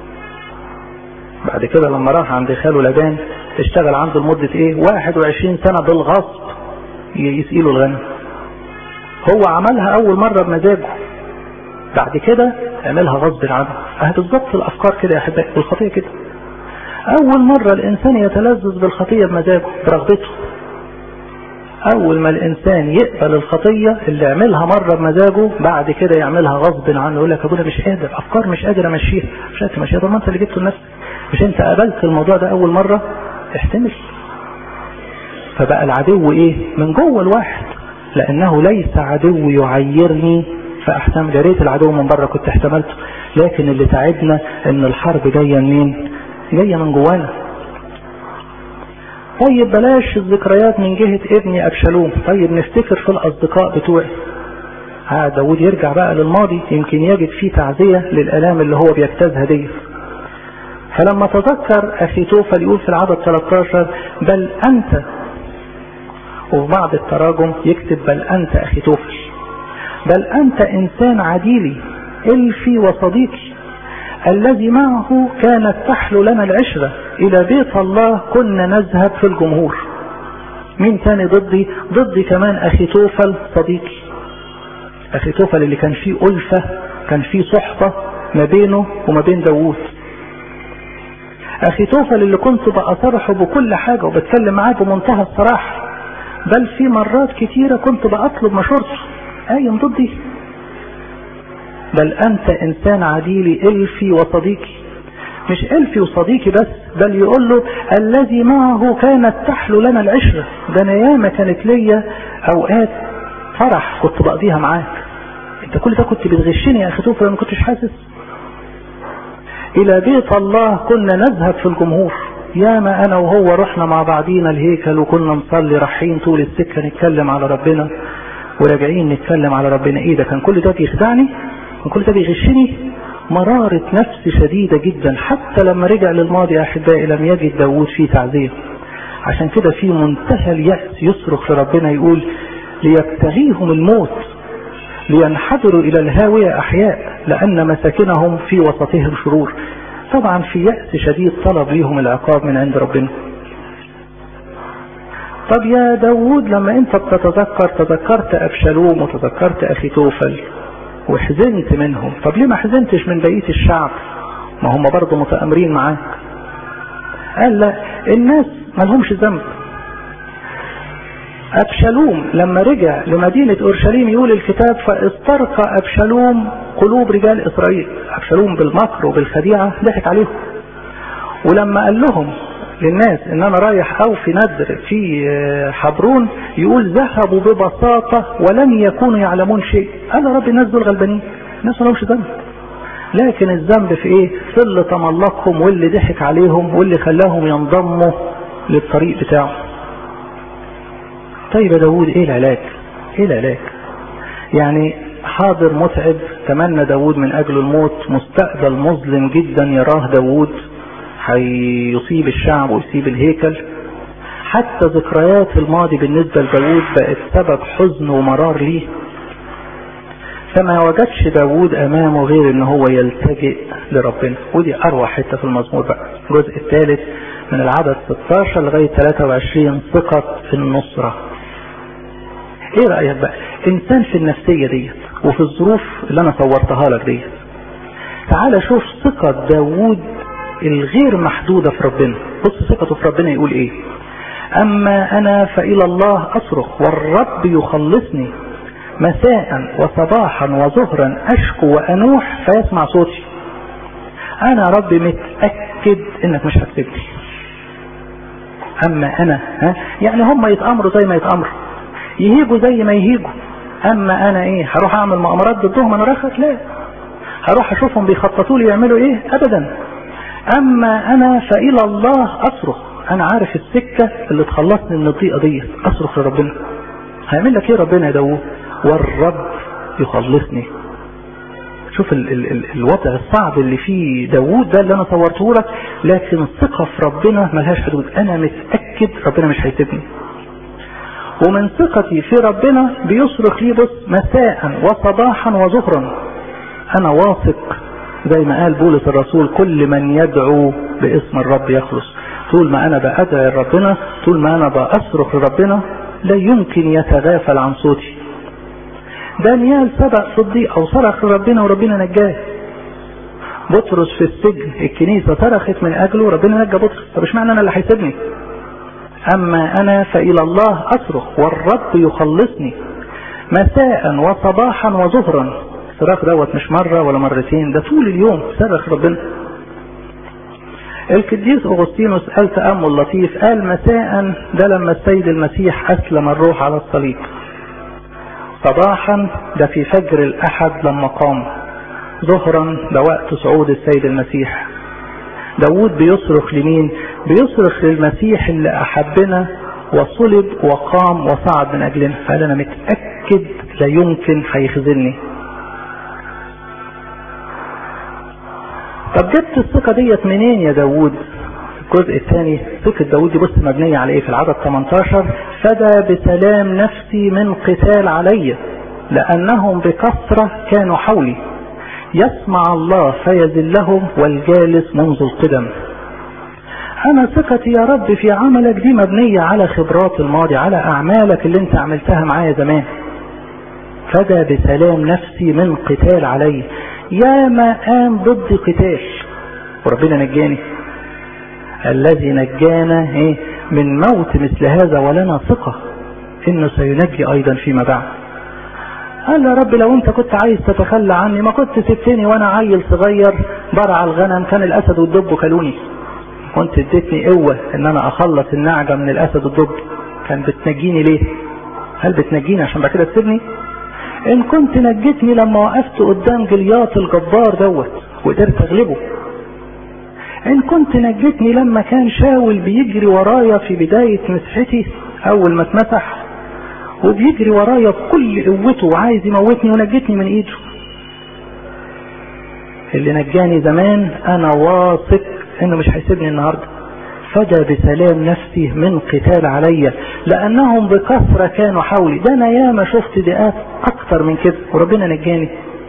بعد كده لما راح عند خاله لبان اشتغل عنده لمدة ايه 21 سنة بالغصب يسقيله الغنم هو عملها اول مرة بمزاجه بعد كده عملها غصب عنه اه بالظبط الافكار كده يا احبائي بالخطية كده اول مرة الانسان يتلذذ بالخطية بمزاجه برغبته اول ما الانسان يقبل الخطية اللي عملها مرة بمزاجه بعد كده يعملها غصب عنه يقول لك ابونا مش قادر افكار مش قادر امشيها مش قادر امشيها طب ما انت اللي جبته لنفسك مش انت قبلت الموضوع ده اول مرة احتمل فبقى العدو ايه من جوه الواحد لانه ليس عدو يعيرني فاحتمل يا ريت العدو من بره كنت احتملته لكن اللي تعبنا ان الحرب جايه منين جايه من جوانا طيب بلاش الذكريات من جهة ابني أبشالوم طيب نفتكر في الأصدقاء بتوعي ها داود يرجع بقى للماضي يمكن يجد فيه تعزية للألام اللي هو بيجتازها دي فلما تذكر أخي توفل يقول في العدد 13 بل أنت وفي بعض التراجم يكتب بل أنت أخي توفل بل أنت إنسان عديلي إلفي وصديقي الذي معه كانت تحلو لنا العشرة إلى بيت الله كنا نذهب في الجمهور مين تاني ضدي ضدي كمان أخي توفل صديقي أخي توفل اللي كان فيه ألفة كان فيه صحبة ما بينه وما بين داوود أخي توفل اللي كنت بأصرحه بكل حاجة وبتكلم معاه بمنتهى الصراحة بل في مرات كتيرة كنت بأطلب مشورته قايم ضدي بل أنت إنسان عديلي إلفي وصديقي مش إلفي وصديقي بس بل يقول له الذي معه كانت تحلو لنا العشرة ده أنا ياما كانت ليا أوقات فرح كنت بقضيها معاك أنت كل ده كنت بتغشني يا أخي توفى ما كنتش حاسس إلى بيت الله كنا نذهب في الجمهور ياما أنا وهو رحنا مع بعضينا الهيكل وكنا نصلي رايحين طول السكة نتكلم على ربنا وراجعين نتكلم على ربنا ايه ده كان كل ده بيخدعني كان كل ده بيغشني مرارة نفس شديدة جدا حتى لما رجع للماضي يا احبائي لم يجد داوود فيه تعزية عشان كده في منتهى اليأس يصرخ لربنا يقول ليبتغيهم الموت لينحدروا الى الهاوية احياء لان مساكنهم في وسطهم شرور طبعا في يأس شديد طلب ليهم العقاب من عند ربنا طب يا داوود لما انت بتتذكر تذكرت ابشالوم وتذكرت اخي توفل وحزنت منهم طب ليه ما حزنتش من بقية الشعب ما هم برضه متأمرين معاك قال لا الناس ما لهمش ذنب أبشالوم لما رجع لمدينة أورشليم يقول الكتاب فاسترقى أبشالوم قلوب رجال إسرائيل أبشالوم بالمكر وبالخديعة ضحك عليهم ولما قال لهم للناس ان انا رايح اوفي ندر في حبرون يقول ذهبوا ببساطة ولم يكونوا يعلمون شيء قال يا رب الناس دول غلبانين الناس ما لهمش ذنب لكن الذنب في ايه في اللي تملقهم واللي ضحك عليهم واللي خلاهم ينضموا للطريق بتاعه طيب يا داوود ايه العلاج ايه العلاج يعني حاضر متعب تمنى داوود من اجل الموت مستقبل مظلم جدا يراه داوود هيصيب الشعب ويصيب الهيكل حتى ذكريات الماضي بالنسبة لداود بقت سبب حزن ومرار ليه فما وجدش داوود امامه غير ان هو يلتجئ لربنا ودي اروع حته في المزمور بقى الجزء الثالث من العدد 16 لغايه 23 ثقه في النصره ايه رايك بقى انسان في النفسيه ديت وفي الظروف اللي انا صورتها لك ديت تعال شوف ثقه داوود الغير محدوده في ربنا بص ثقته في ربنا يقول ايه اما انا فالى الله اصرخ والرب يخلصني مساء وصباحا وظهرا اشكو وانوح فيسمع صوتي انا ربي متاكد انك مش هتسيبني اما انا ها يعني هم يتامروا زي ما يتامروا يهيجوا زي ما يهيجوا اما انا ايه هروح اعمل مؤامرات ضدهم انا رخت لا هروح اشوفهم بيخططوا لي يعملوا ايه ابدا اما انا فالى الله اصرخ انا عارف السكة اللي تخلصني من الضيقة دي اصرخ لربنا هيعمل لك ايه ربنا يا داوود والرب يخلصني شوف ال ال ال الوضع الصعب اللي فيه داوود ده اللي انا صورته لك لكن الثقة في ربنا ملهاش حدود انا متأكد ربنا مش هيسيبني ومن ثقتي في ربنا بيصرخ لي بص مساء وصباحا وظهرا انا واثق زي ما قال بولس الرسول كل من يدعو باسم الرب يخلص طول ما انا بأدعي ربنا طول ما انا بأصرخ لربنا لا يمكن يتغافل عن صوتي دانيال سبق صديق او صرخ لربنا وربنا نجاه بطرس في السجن الكنيسة صرخت من اجله ربنا نجى بطرس طب اشمعنى انا اللي هيسيبني اما انا فالى الله اصرخ والرب يخلصني مساء وصباحا وظهرا الصراخ دوت مش مرة ولا مرتين ده طول اليوم صرخ ربنا القديس اغسطينوس قال تأمل لطيف قال مساء ده لما السيد المسيح اسلم الروح على الصليب صباحا ده في فجر الاحد لما قام ظهرا ده وقت صعود السيد المسيح داود بيصرخ لمين بيصرخ للمسيح اللي احبنا وصلب وقام وصعد من اجلنا فقال انا متأكد لا يمكن هيخذلني طب جبت الثقة ديت منين يا داوود الجزء الثاني ثقة داوود دي بص مبنية على ايه في العدد 18 فدى بسلام نفسي من قتال علي لأنهم بكثرة كانوا حولي يسمع الله فيذلهم والجالس منذ القدم أنا ثقتي يا رب في عملك دي مبنية على خبرات الماضي على أعمالك اللي أنت عملتها معايا زمان فدى بسلام نفسي من قتال علي يا ما قام ضد قتال وربنا نجاني الذي نجانا ايه من موت مثل هذا ولنا ثقة انه سينجي ايضا فيما بعد قال يا رب لو انت كنت عايز تتخلى عني ما كنت سبتني وانا عيل صغير برع الغنم كان الاسد والدب كلوني كنت اديتني قوة ان انا اخلص النعجة من الاسد والدب كان بتنجيني ليه هل بتنجيني عشان بعد كده تسيبني ان كنت نجيتني لما وقفت قدام جلياط الجبار دوت وقدرت اغلبه ان كنت نجيتني لما كان شاول بيجري ورايا في بداية مسحتي اول ما اتمسح وبيجري ورايا بكل قوته وعايز يموتني ونجتني من ايده اللي نجاني زمان انا واثق انه مش هيسيبني النهارده فدى بسلام نفسي من قتال علي لانهم بكثرة كانوا حولي ده انا ياما شفت دقات اكتر من كده وربنا نجاني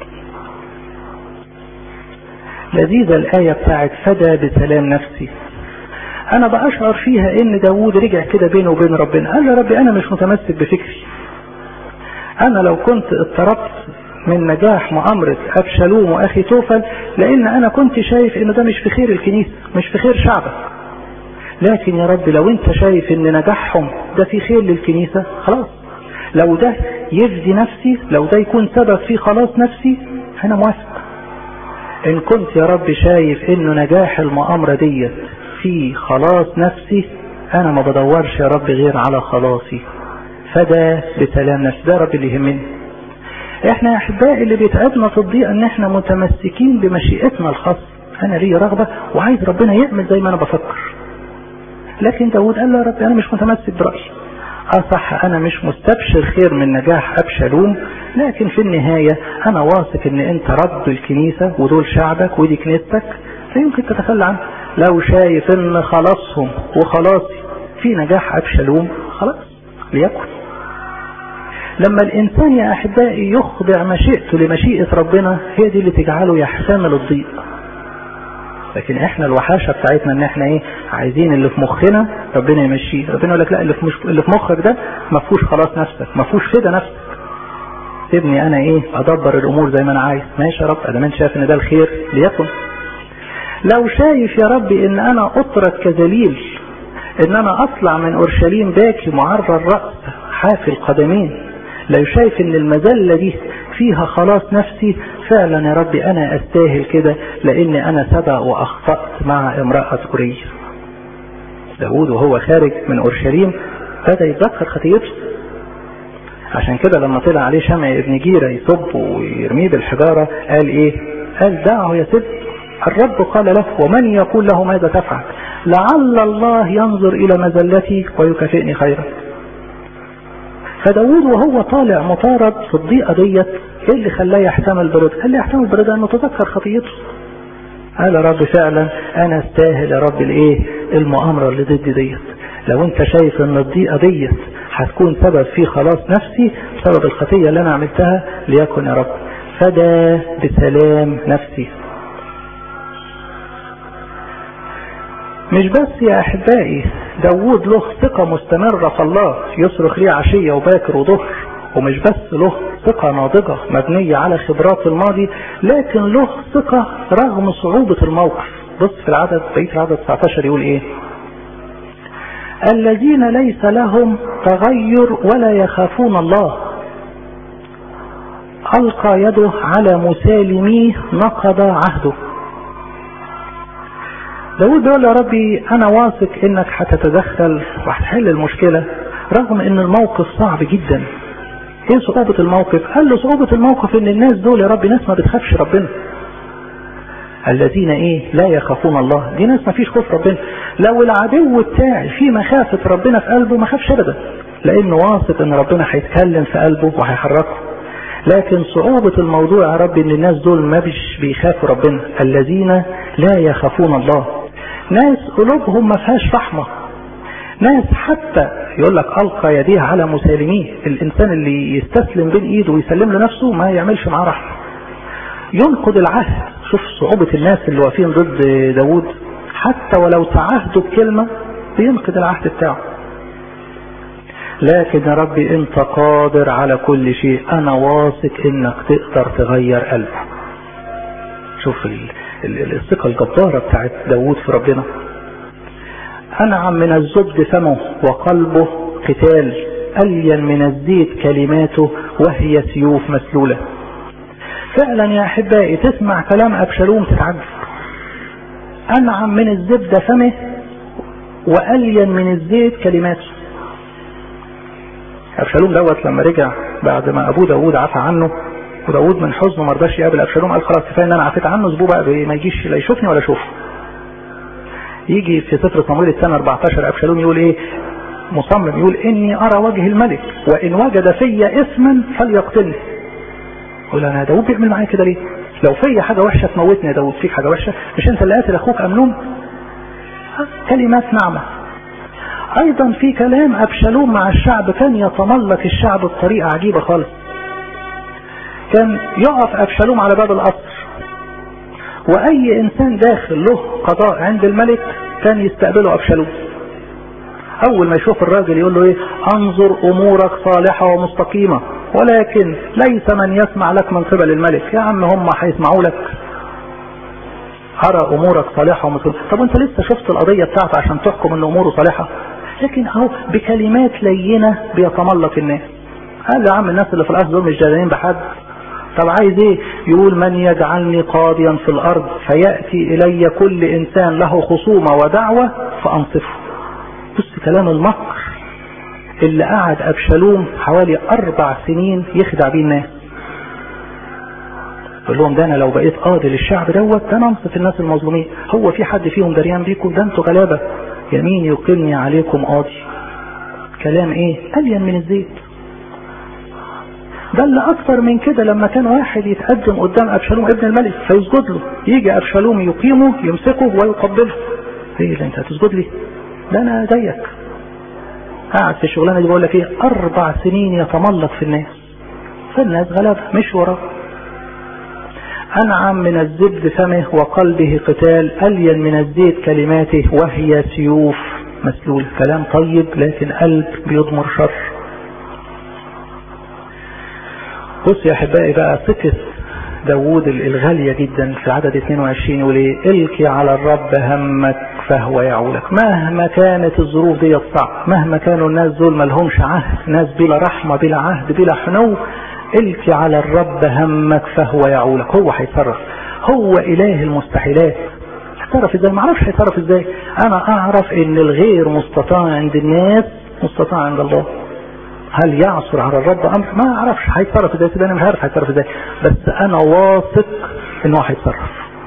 لذيذة الآية بتاعت فدى بسلام نفسي أنا بأشعر فيها إن داوود رجع كده بينه وبين ربنا قال يا ربي أنا مش متمسك بفكري أنا لو كنت اضطربت من نجاح مؤامرة أبشالوم وأخي توفل لأن أنا كنت شايف إن ده مش في خير الكنيسة مش في خير شعبك لكن يا رب لو أنت شايف إن نجاحهم ده في خير للكنيسة خلاص لو ده يفدي نفسي لو ده يكون سبب في خلاص نفسي أنا موافق إن كنت يا رب شايف إنه نجاح المؤامرة ديت في خلاص نفسي أنا ما بدورش يا رب غير على خلاصي فده بسلام نفسي ده رب اللي يهمني احنا يا احبائي اللي بيتعبنا في الضيقه ان احنا متمسكين بمشيئتنا الخاصه انا لي رغبه وعايز ربنا يعمل زي ما انا بفكر لكن داود قال له يا رب انا مش متمسك برايي اه صح انا مش مستبشر خير من نجاح ابشالوم لكن في النهاية انا واثق ان انت رب الكنيسة ودول شعبك ودي كنيستك لا يمكن تتخلى عنه لو شايف ان خلاصهم وخلاصي في نجاح ابشالوم خلاص ليكن لما الانسان يا احبائي يخضع مشيئته لمشيئة ربنا هي دي اللي تجعله يحتمل الضيق لكن احنا الوحاشة بتاعتنا ان احنا ايه عايزين اللي في مخنا ربنا يمشيه ربنا يقول لك لا اللي في, مش... اللي في مخك ده ما فيهوش خلاص نفسك ما فيهوش فدا نفسك سيبني انا ايه ادبر الامور زي ما انا عايز ماشي يا رب ادام انت شايف ان ده الخير ليكن لو شايف يا ربي ان انا اترك كذليل ان انا اطلع من اورشليم باكي معرى الرأس حافي القدمين لو شايف ان المذلة دي فيها خلاص نفسي فعلا يا ربي انا استاهل كده لان انا سبق واخطأت مع امرأة أورية داود وهو خارج من اورشليم بدأ يتذكر خطيته عشان كده لما طلع عليه شمع ابن جيرة يصب ويرميه بالحجارة قال ايه قال دعه يا ست الرب قال له ومن يقول له ماذا تفعل لعل الله ينظر الى مزلتي ويكافئني خيرا فداود وهو طالع مطارد في الضيقة ديت ايه اللي خلاه يحتمل برضا قال لي يحتمل برضا انه تذكر خطيته قال يا رب فعلا انا استاهل يا رب الايه المؤامرة اللي ضدي ديت لو انت شايف ان الضيقة ديت هتكون سبب في خلاص نفسي بسبب الخطية اللي انا عملتها ليكن يا رب فدا بسلام نفسي مش بس يا احبائي داوود له ثقة مستمرة في الله يصرخ ليه عشية وباكر وظهر ومش بس له ثقة ناضجة مبنية على خبرات الماضي لكن له ثقة رغم صعوبة الموقف بص في العدد بقية العدد 19 يقول ايه الذين ليس لهم تغير ولا يخافون الله ألقى يده على مسالميه نقض عهده داود بيقول يا ربي أنا واثق إنك هتتدخل وهتحل المشكلة رغم إن الموقف صعب جدا إيه صعوبة الموقف؟ قال له صعوبة الموقف إن الناس دول يا ربي ناس ما بتخافش ربنا الذين ايه لا يخافون الله دي ناس ما فيش خوف ربنا لو العدو بتاعي في مخافة ربنا في قلبه ما خافش ابدا لانه واثق ان ربنا هيتكلم في قلبه وهيحركه لكن صعوبة الموضوع يا رب ان الناس دول ما بيش بيخافوا ربنا الذين لا يخافون الله ناس قلوبهم ما فيهاش رحمة ناس حتى يقول لك القى يديه على مسالميه الانسان اللي يستسلم بين ايده ويسلم لنفسه ما يعملش معاه رحمة ينقض العهد شوف صعوبة الناس اللي واقفين ضد داود حتى ولو تعهدوا بكلمة بينقض العهد بتاعه لكن يا ربي انت قادر على كل شيء انا واثق انك تقدر تغير قلبه شوف ال ال الثقة الجبارة بتاعت داود في ربنا انعم من الزبد فمه وقلبه قتال الين من الزيت كلماته وهي سيوف مسلوله فعلا يا احبائي تسمع كلام ابشالوم تتعجب انعم من الزبدة فمه والين من الزيت كلماته ابشالوم دوت لما رجع بعد ما ابوه داوود عفى عنه وداوود من حزنه ما رضاش يقابل ابشالوم قال خلاص كفايه ان انا عفيت عنه اسبوع بقى ما يجيش لا يشوفني ولا اشوفه يجي في سفر صمويل السنه 14 ابشالوم يقول ايه مصمم يقول اني ارى وجه الملك وان وجد في اثما فليقتلني يقول انا داوود بيعمل معايا كده ليه لو في حاجة وحشة تموتني يا داوود فيك حاجة وحشة مش انت اللي قاتل اخوك امنون كلمات نعمة ايضا في كلام ابشالوم مع الشعب كان يتملق الشعب بطريقة عجيبة خالص كان يقف ابشالوم على باب القصر واي انسان داخل له قضاء عند الملك كان يستقبله ابشالوم اول ما يشوف الراجل يقول له ايه انظر امورك صالحة ومستقيمة ولكن ليس من يسمع لك من قبل الملك يا عم هم هيسمعوا لك أرى أمورك صالحة ومسلمة طب أنت لسه شفت القضية بتاعته عشان تحكم أن أموره صالحة لكن أهو بكلمات لينة بيتملق الناس قال يا عم الناس اللي في الأرض دول مش جادين بحد طب عايز ايه يقول من يجعلني قاضيا في الأرض فيأتي إلي كل إنسان له خصومة ودعوة فأنصفه بص كلام المكر اللي قعد أبشالوم حوالي أربع سنين يخدع بيه الناس يقول لهم ده أنا لو بقيت قاضي للشعب دوت ده أنا أنصف الناس المظلومين هو في حد فيهم دريان بيكم ده أنتوا غلابة يمين يقيمني عليكم قاضي كلام إيه ألين من الزيت بل أكثر من كده لما كان واحد يتقدم قدام أبشالوم ابن الملك فيسجد له يجي أبشالوم يقيمه يمسكه ويقبله ايه اللي انت هتسجد لي ده انا زيك قاعد في الشغلانه دي بقول لك ايه اربع سنين يتملق في الناس فالناس غلبة مش وراه أنعم من الزبد فمه وقلبه قتال ألين من الزيت كلماته وهي سيوف مسلول كلام طيب لكن قلب بيضمر شر بص يا أحبائي بقى ثقة داوود الغالية جدا في عدد 22 يقول ايه القي على الرب همك فهو يعولك مهما كانت الظروف دي صعب مهما كانوا الناس دول ملهمش عهد ناس بلا رحمة بلا عهد بلا حنو القي على الرب همك فهو يعولك هو هيتصرف هو اله المستحيلات هيتصرف ازاي ما اعرفش هيتصرف ازاي انا اعرف ان الغير مستطاع عند الناس مستطاع عند الله هل يعصر على الرب امر ما اعرفش هيتصرف ازاي انا مش عارف هيتصرف ازاي بس انا واثق ان هو هيتصرف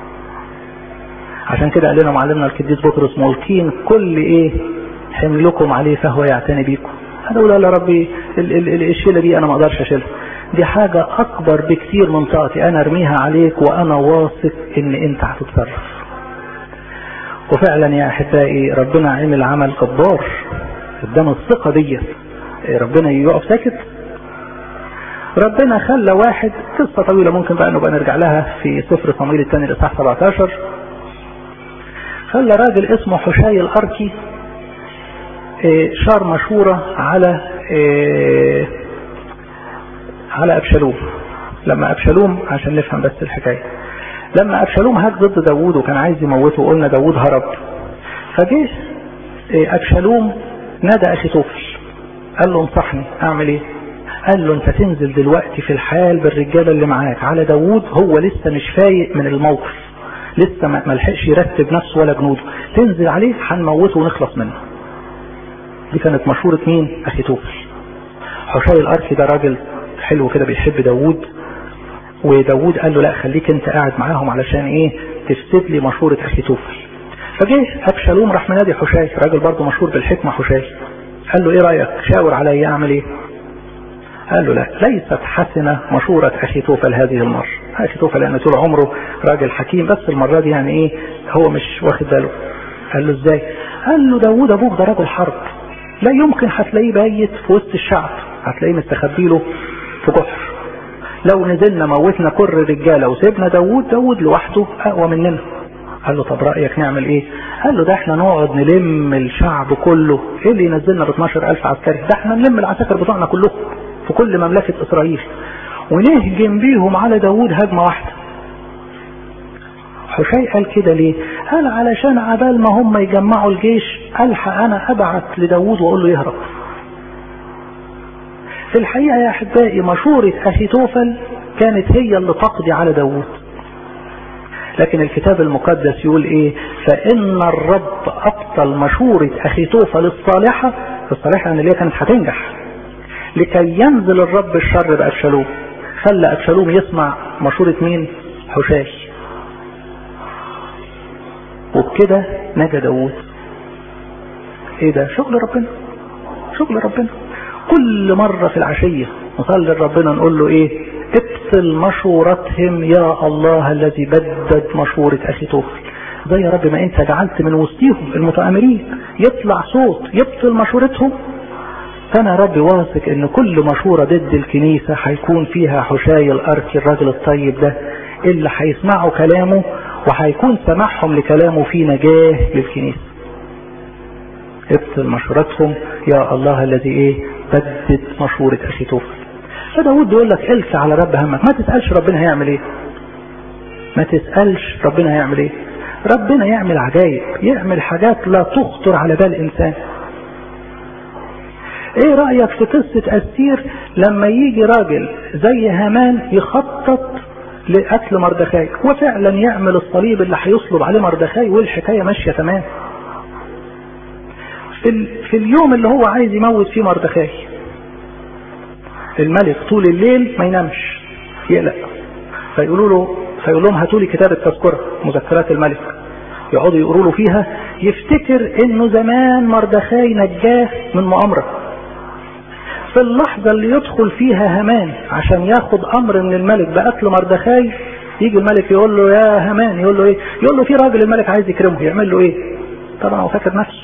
عشان كده قال لنا معلمنا القديس بطرس ملقين كل ايه حملكم عليه فهو يعتني بيكم انا اقول يا ربي الشيله دي انا ما اقدرش اشيلها دي حاجة اكبر بكتير من طاقتي انا ارميها عليك وانا واثق ان انت هتتصرف وفعلا يا احبائي ربنا عمل عمل جبار قدام الثقة دي ربنا يقف ساكت ربنا خلى واحد قصة طويلة ممكن بقى نبقى نرجع لها في سفر صمويل الثاني الاصحاح 17 خلى راجل اسمه حشاي الاركي شار مشورة على على ابشالوم لما ابشالوم عشان نفهم بس الحكاية لما ابشالوم هاج ضد داوود وكان عايز يموته وقلنا داوود هرب فجه ابشالوم نادى اخي توفل قال له انصحني اعمل ايه قال له انت تنزل دلوقتي في الحال بالرجاله اللي معاك على داوود هو لسه مش فايق من الموقف لسه ما لحقش يرتب نفسه ولا جنوده تنزل عليه هنموته ونخلص منه دي كانت مشورة مين اخي توفل حشاي الاركي ده راجل حلو كده بيحب داوود وداوود قال له لا خليك انت قاعد معاهم علشان ايه تفسد لي مشورة اخي توفل فجه ابشالوم راح منادي حشاي راجل برضه مشهور بالحكمة حشاي قال له ايه رأيك شاور علي اعمل ايه قال له لا ليست حسنة مشورة اخي توفل هذه المرة اخي توفل لان طول عمره راجل حكيم بس المرة دي يعني ايه هو مش واخد باله قال له ازاي قال له داوود ابوك ده راجل حرب لا يمكن هتلاقيه بايت في وسط الشعب هتلاقيه مستخبي له في جحر لو نزلنا موتنا كل رجالة وسيبنا داوود داوود لوحده اقوى مننا قال له طب رأيك نعمل ايه قال له ده احنا نقعد نلم الشعب كله ايه اللي ينزلنا ب 12000 عسكري ده احنا نلم العساكر بتوعنا كلهم في كل مملكة اسرائيل ونهجم بيهم على داوود هجمة واحدة حشي قال كده ليه قال علشان عبال ما هم يجمعوا الجيش الحق انا ابعت لداوود واقول له يهرب في الحقيقة يا احبائي مشورة اخي توفل كانت هي اللي تقضي على داوود لكن الكتاب المقدس يقول ايه فان الرب ابطل مشورة اخي توفل الصالحة الصالحة ان اللي كانت هتنجح لكي ينزل الرب الشر بأبشالوم خلى أبشالوم يسمع مشورة مين حشاش وبكده نجا داوود ايه ده شغل ربنا شغل ربنا كل مرة في العشية نصلي لربنا نقول له ايه ابطل مشورتهم يا الله الذي بدد مشورة اخي توفل زي يا رب ما انت جعلت من وسطيهم المتآمرين يطلع صوت يبطل مشورتهم فانا يا رب واثق ان كل مشورة ضد الكنيسة هيكون فيها حشاي الارك الراجل الطيب ده اللي هيسمعوا كلامه وهيكون سماعهم لكلامه في نجاة للكنيسة ابطل مشورتهم يا الله الذي ايه بدد مشورة اخي توفل فداود بيقول لك الك على رب همك ما تسألش ربنا هيعمل ايه ما تسألش ربنا هيعمل ايه ربنا يعمل عجائب يعمل حاجات لا تخطر على بال انسان ايه رأيك في قصة استير لما يجي راجل زي هامان يخطط لقتل مردخاي وفعلا يعمل الصليب اللي هيصلب عليه مردخاي والحكاية ماشية تمام في, في اليوم اللي هو عايز يموت فيه مردخاي الملك طول الليل ما ينامش يقلق فيقولوا له فيقول لهم هاتوا لي كتاب التذكرة مذكرات الملك يقعدوا يقولوا له فيها يفتكر انه زمان مردخاي نجاه من مؤامره في اللحظة اللي يدخل فيها همان عشان ياخد امر من الملك بقتل مردخاي يجي الملك يقول له يا همان يقول له ايه يقول له في راجل الملك عايز يكرمه يعمل له ايه طبعا هو فاكر نفسه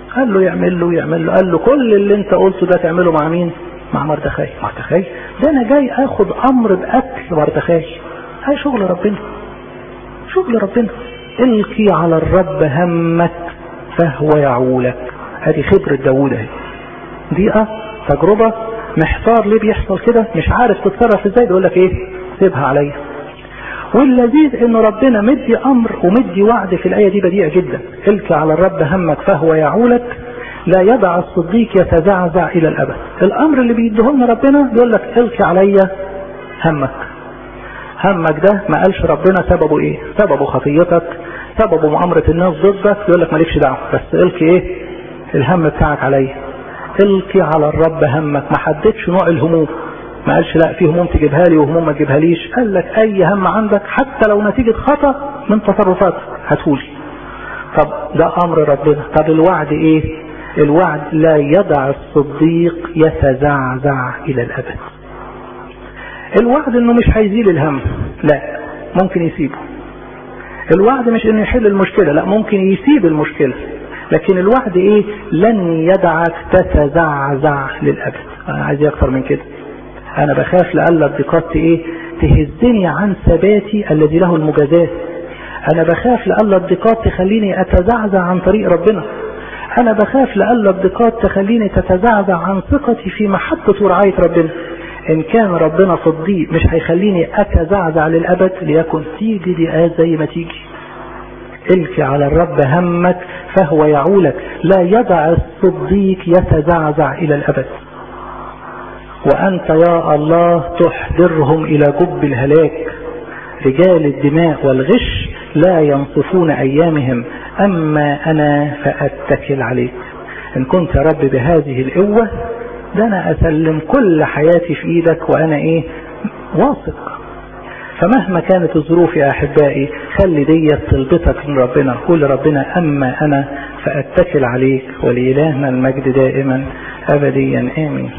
قال له يعمل له يعمل له قال له كل اللي انت قلته ده تعمله مع مين مع مردخاي مردخاي ده انا جاي اخد امر بقتل مردخاي هاي شغل ربنا شغل ربنا القي على الرب همك فهو يعولك هذه خبرة داوود اهي دي اه تجربة محتار ليه بيحصل كده مش عارف تتصرف ازاي يقول لك ايه سيبها عليا واللذيذ ان ربنا مدي امر ومدي وعد في الايه دي بديع جدا الك على الرب همك فهو يعولك لا يدع الصديق يتزعزع الى الابد الامر اللي بيديه لنا ربنا بيقول لك الك عليا همك همك ده ما قالش ربنا سببه ايه سببه خطيتك سببه مؤامرة الناس ضدك يقول لك مالكش دعوه بس الك ايه الهم بتاعك عليا القي على الرب همك ما حددش نوع الهموم ما قالش لا في هموم تجيبها لي وهموم ما تجيبها ليش قال لك اي هم عندك حتى لو نتيجة خطأ من تصرفاتك هتقولي طب ده امر ربنا طب الوعد ايه الوعد لا يدع الصديق يتزعزع الى الابد الوعد انه مش هيزيل الهم لا ممكن يسيبه الوعد مش انه يحل المشكلة لا ممكن يسيب المشكلة لكن الوعد ايه لن يدعك تتزعزع للابد انا عايز اكتر من كده انا بخاف لألا الضيقات ايه تهزني عن ثباتي الذي له المجازات انا بخاف لألا الضيقات تخليني اتزعزع عن طريق ربنا انا بخاف لألا الضيقات تخليني تتزعزع عن ثقتي في محبة ورعاية ربنا ان كان ربنا في الضيق مش هيخليني اتزعزع للابد ليكن تيجي دقات زي ما تيجي الك على الرب همك فهو يعولك لا يدع الصديق يتزعزع الى الابد وأنت يا الله تحضرهم إلى جب الهلاك رجال الدماء والغش لا ينصفون أيامهم أما أنا فأتكل عليك إن كنت يا رب بهذه القوة ده أنا أسلم كل حياتي في إيدك وأنا إيه واثق فمهما كانت الظروف يا أحبائي خلي ديت طلبتك من ربنا قول ربنا أما أنا فأتكل عليك ولإلهنا المجد دائما أبديا آمين